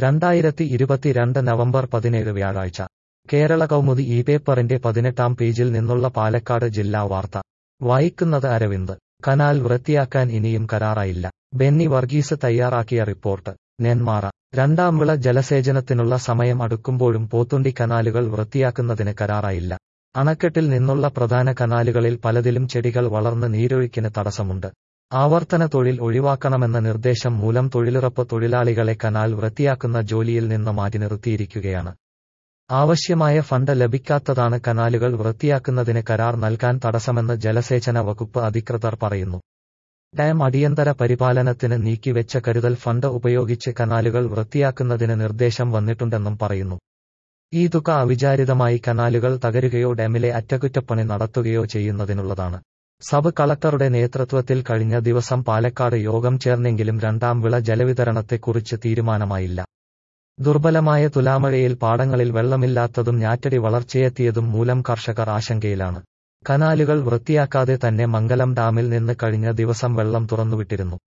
രണ്ടായിരത്തി ഇരുപത്തിരണ്ട് നവംബർ പതിനേഴ് വ്യാഴാഴ്ച കേരള കൗമുദി ഈ പേപ്പറിന്റെ പതിനെട്ടാം പേജിൽ നിന്നുള്ള പാലക്കാട് ജില്ലാ വാർത്ത വായിക്കുന്നത് അരവിന്ദ് കനാൽ വൃത്തിയാക്കാൻ ഇനിയും കരാറായില്ല ബെന്നി വർഗീസ് തയ്യാറാക്കിയ റിപ്പോർട്ട് നെന്മാറ രണ്ടാം വിള ജലസേചനത്തിനുള്ള സമയം അടുക്കുമ്പോഴും പോത്തുണ്ടി കനാലുകൾ വൃത്തിയാക്കുന്നതിന് കരാറായില്ല അണക്കെട്ടിൽ നിന്നുള്ള പ്രധാന കനാലുകളിൽ പലതിലും ചെടികൾ വളർന്ന് നീരൊഴുക്കിന് തടസ്സമുണ്ട് ആവർത്തന തൊഴിൽ ഒഴിവാക്കണമെന്ന നിർദ്ദേശം മൂലം തൊഴിലുറപ്പ് തൊഴിലാളികളെ കനാൽ വൃത്തിയാക്കുന്ന ജോലിയിൽ നിന്ന് മാറ്റി നിർത്തിയിരിക്കുകയാണ് ആവശ്യമായ ഫണ്ട് ലഭിക്കാത്തതാണ് കനാലുകൾ വൃത്തിയാക്കുന്നതിന് കരാർ നൽകാൻ തടസ്സമെന്ന് ജലസേചന വകുപ്പ് അധികൃതർ പറയുന്നു ഡാം അടിയന്തര പരിപാലനത്തിന് നീക്കിവെച്ച കരുതൽ ഫണ്ട് ഉപയോഗിച്ച് കനാലുകൾ വൃത്തിയാക്കുന്നതിന് നിർദ്ദേശം വന്നിട്ടുണ്ടെന്നും പറയുന്നു ഈ തുക അവിചാരിതമായി കനാലുകൾ തകരുകയോ ഡാമിലെ അറ്റകുറ്റപ്പണി നടത്തുകയോ ചെയ്യുന്നതിനുള്ളതാണ് സബ് കളക്ടറുടെ നേതൃത്വത്തിൽ കഴിഞ്ഞ ദിവസം പാലക്കാട് യോഗം ചേർന്നെങ്കിലും രണ്ടാം വിള ജലവിതരണത്തെക്കുറിച്ച് തീരുമാനമായില്ല ദുർബലമായ തുലാമഴയിൽ പാടങ്ങളിൽ വെള്ളമില്ലാത്തതും ഞാറ്റടി വളർച്ചയെത്തിയതും മൂലം കർഷകർ ആശങ്കയിലാണ് കനാലുകൾ വൃത്തിയാക്കാതെ തന്നെ മംഗലം ഡാമിൽ നിന്ന് കഴിഞ്ഞ ദിവസം വെള്ളം തുറന്നുവിട്ടിരുന്നു